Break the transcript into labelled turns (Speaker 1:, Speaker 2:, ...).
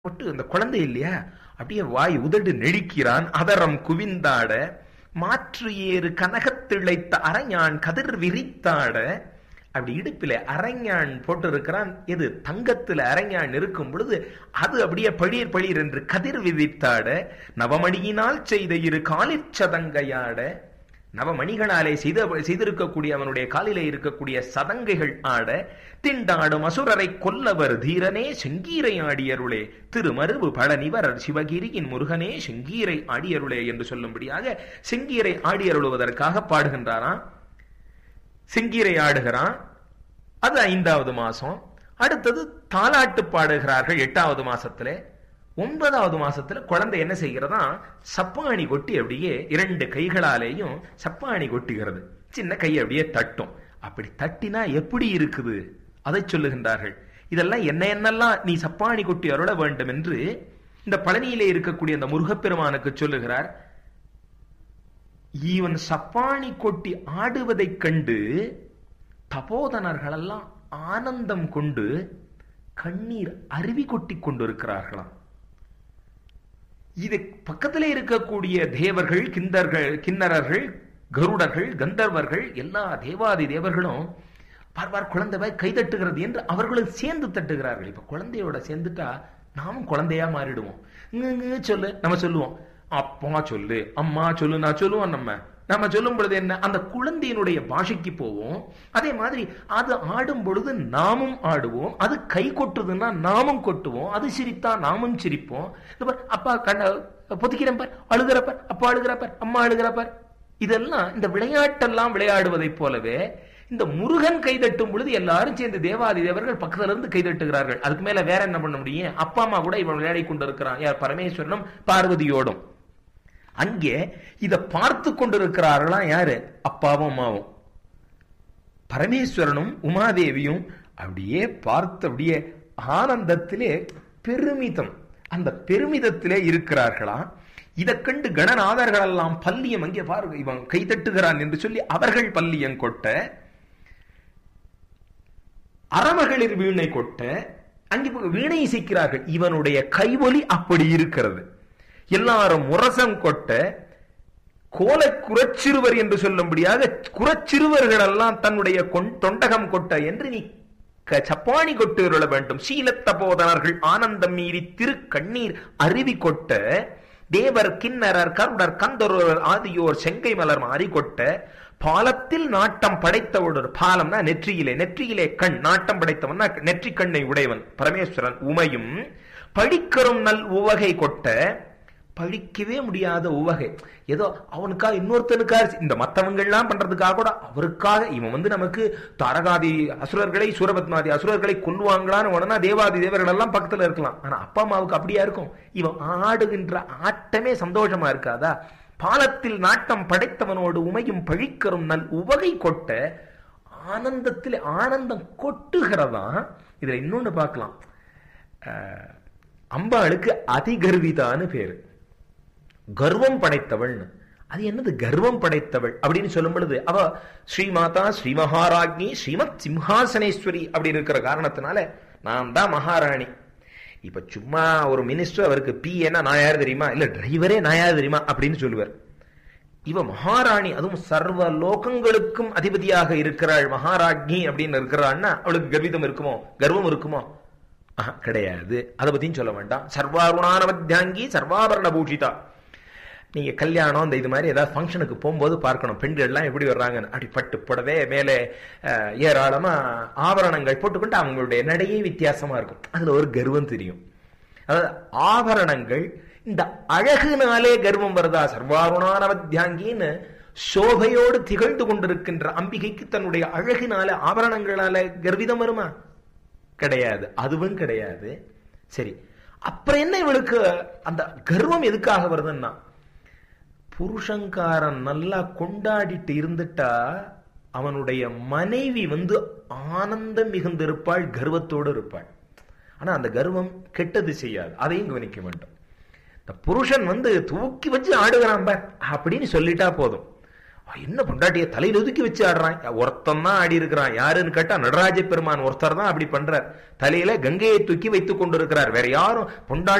Speaker 1: போட்டு அந்த குழந்தை இல்லையா அப்படியே வாய் உதடு நெழிக்கிறான் அதரம் குவிந்தாட மாற்று ஏறு கனகத்திழைத்த அரஞான் கதிர் விரித்தாட அப்படி இடுப்பில அரஞான் போட்டு இருக்கிறான் இது தங்கத்துல அரஞான் இருக்கும் பொழுது அது அப்படியே பளீர் பளீர் என்று கதிர் விதித்தாட நவமணியினால் செய்த இரு காலிச்சதங்கையாட நவமணிகளாலே செய்த செய்திருக்கக்கூடிய அவனுடைய காலிலே இருக்கக்கூடிய சதங்கைகள் ஆட திண்டாடும் அசுரரை கொல்லவர் தீரனே செங்கீரை ஆடியருளே திருமருவு பழனிவரர் சிவகிரியின் முருகனே செங்கீரை ஆடியருளே என்று சொல்லும்படியாக செங்கீரை ஆடியருளுவதற்காக பாடுகின்றாராம் செங்கீரை ஆடுகிறான் அது ஐந்தாவது மாசம் அடுத்தது தாலாட்டு பாடுகிறார்கள் எட்டாவது மாசத்துல ஒன்பதாவது மாசத்துல குழந்தை என்ன செய்கிறதா சப்பாணி கொட்டி அப்படியே இரண்டு கைகளாலேயும் சப்பாணி கொட்டுகிறது சின்ன கை அப்படியே தட்டும் அப்படி தட்டினா எப்படி இருக்குது அதை சொல்லுகின்றார்கள் இதெல்லாம் என்ன என்னெல்லாம் நீ சப்பாணி கொட்டி அருள வேண்டும் என்று இந்த பழனியிலே இருக்கக்கூடிய அந்த முருகப்பெருமானுக்கு சொல்லுகிறார் ஈவன் சப்பாணி கொட்டி ஆடுவதைக் கண்டு தபோதனர்களெல்லாம் ஆனந்தம் கொண்டு கண்ணீர் அருவி கொட்டி கொண்டிருக்கிறார்களாம் இது பக்கத்திலே இருக்கக்கூடிய தேவர்கள் கிந்தர்கள் கிண்ணறர்கள் கருடர்கள் கந்தர்வர்கள் எல்லா தேவாதி தேவர்களும் பார்வார் குழந்தை கைதட்டுகிறது என்று அவர்களும் சேர்ந்து தட்டுகிறார்கள் இப்ப குழந்தையோட சேர்ந்துட்டா நாமும் குழந்தையா மாறிடுவோம் சொல்லு நம்ம சொல்லுவோம் அப்பா சொல்லு அம்மா சொல்லு நான் சொல்லுவோம் நம்ம நம்ம சொல்லும் பொழுது என்ன அந்த குழந்தையினுடைய பாஷைக்கு போவோம் அதே மாதிரி அது ஆடும் பொழுது நாமும் ஆடுவோம் அது கை கொட்டுதுன்னா நாமும் கொட்டுவோம் அது சிரித்தா நாமும் சிரிப்போம் அப்பா கண்ண பொதுக்கிறேன் பார் அழுகிறப்பார் அப்பா அழுகிறப்பார் அம்மா அழுகிறப்பார் இதெல்லாம் இந்த விளையாட்டெல்லாம் விளையாடுவதைப் போலவே இந்த முருகன் கைதட்டும் பொழுது எல்லாரும் சேர்ந்து தேவாதி தேவர்கள் பக்கத்துல இருந்து கைதட்டுகிறார்கள் அதுக்கு மேல வேற என்ன பண்ண முடியும் அப்பா அம்மா கூட இவன் விளையாடி கொண்டிருக்கிறான் யார் பரமேஸ்வரனும் பார்வதியோடும் அங்கே இத பார்த்து கொண்டிருக்கிறார்களாம் யாரு அப்பாவும் அம்மாவும் பரமேஸ்வரனும் உமாதேவியும் அப்படியே பார்த்து அப்படியே ஆனந்தத்திலே பெருமிதம் அந்த பெருமிதத்திலே இருக்கிறார்களாம் இதை கண்டு கணநாதர்கள் எல்லாம் பல்லியம் அங்கே பாருங்க இவன் கை தட்டுகிறான் என்று சொல்லி அவர்கள் பல்லியம் கொட்ட அறமகளிர் வீணை கொட்ட அங்கே வீணை இசைக்கிறார்கள் இவனுடைய கைவொலி அப்படி இருக்கிறது எல்லாரும் முரசம் கொட்ட கோல குறச்சிறுவர் என்று சொல்லும்படியாக குறச்சிறுவர்கள் எல்லாம் தன்னுடைய தொண்டகம் கொட்ட என்று நீ சப்பாணி கொட்டு இருள வேண்டும் சீலத்த போதனர்கள் ஆனந்தம் மீறி திரு கண்ணீர் அருவி கொட்ட தேவர் கிண்ணரர் கருடர் கந்தொருவர் ஆதியோர் செங்கை மலர் மாறி கொட்ட பாலத்தில் நாட்டம் படைத்தவொரு பாலம்னா நெற்றியிலே நெற்றியிலே கண் நாட்டம் படைத்தவன் நெற்றி கண்ணை உடையவன் பரமேஸ்வரன் உமையும் படிக்கரும் நல் உவகை கொட்ட பழிக்கவே முடியாத உவகை ஏதோ அவனுக்காக இன்னொருத்தனுக்காக இந்த மற்றவங்கள்லாம் பண்றதுக்காக கூட அவருக்காக இவன் வந்து நமக்கு தாரகாதி அசுரர்களை சூரபத்மாதி அசுரர்களை கொல்லுவாங்களான்னு உடனே தேவாதி தேவர்கள் எல்லாம் பக்கத்துல இருக்கலாம் ஆனா அப்பா அம்மாவுக்கு அப்படியா இருக்கும் இவன் ஆடுகின்ற ஆட்டமே சந்தோஷமா இருக்காதா பாலத்தில் நாட்டம் படைத்தவனோடு உமையும் பழிக்கரும் நல் உவகை கொட்ட ஆனந்தத்தில் ஆனந்தம் கொட்டுகிறதா இதுல இன்னொன்னு பார்க்கலாம் அம்பாளுக்கு அதிகர்விதான்னு பேரு கர்வம் படைத்தவள் அது என்னது கர்வம் படைத்தவள் அப்படின்னு சொல்லும் பொழுது அவ ஸ்ரீமாதா ஸ்ரீ மகாராஜ்னி ஸ்ரீமத் சிம்ஹாசனேஸ்வரி அப்படி இருக்கிற காரணத்தினால நான் தான் மகாராணி இப்ப சும்மா ஒரு மினிஸ்டர் அவருக்கு பி என்ன நான் யார் தெரியுமா இல்ல டிரைவரே நான் யார் தெரியுமா அப்படின்னு சொல்லுவார் இவ மகாராணி அதுவும் சர்வ லோகங்களுக்கும் அதிபதியாக இருக்கிறாள் மகாராஜ்னி அப்படின்னு இருக்கிறாள்னா அவளுக்கு கர்விதம் இருக்குமோ கர்வம் இருக்குமோ கிடையாது அதை பத்தியும் சொல்ல வேண்டாம் சர்வாருணானவத்தியாங்கி சர்வாபரண பூஷிதா நீங்க கல்யாணம் இந்த இது மாதிரி ஏதாவது ஃபங்க்ஷனுக்கு போகும்போது பார்க்கணும் பெண்கள் எல்லாம் எப்படி வர்றாங்கன்னு அப்படி பட்டு புடவே மேலே ஏராளமா ஆபரணங்கள் போட்டுக்கொண்டு அவங்களுடைய நடையே வித்தியாசமா இருக்கும் அதுல ஒரு கர்வம் தெரியும் அதாவது ஆபரணங்கள் இந்த அழகுனாலே கர்வம் வருதா சர்வாருணானவத்தியாங்கின்னு சோபையோடு திகழ்ந்து கொண்டிருக்கின்ற அம்பிகைக்கு தன்னுடைய அழகினால ஆபரணங்களால கர்விதம் வருமா கிடையாது அதுவும் கிடையாது சரி அப்புறம் என்ன இவளுக்கு அந்த கர்வம் எதுக்காக வருதுன்னா புருஷங்காரன் நல்லா கொண்டாடிட்டு இருந்துட்டா அவனுடைய மனைவி வந்து ஆனந்தம் மிகுந்திருப்பாள் கர்வத்தோடு இருப்பாள் ஆனா அந்த கர்வம் கெட்டது செய்யாது அதையும் கவனிக்க வேண்டும் இந்த புருஷன் வந்து தூக்கி வச்சு ஆடுகிறான் பார் அப்படின்னு சொல்லிட்டா போதும் என்ன பொண்டாட்டிய தலையில ஒதுக்கி வச்சு ஆடுறான் ஒருத்தன் தான் ஆடி இருக்கிறான் யாருன்னு கேட்டா நடராஜ பெருமான் ஒருத்தர் தான் அப்படி பண்றார் தலையில கங்கையை தூக்கி வைத்துக் கொண்டிருக்கிறார் வேற யாரும் பொண்டாட்டி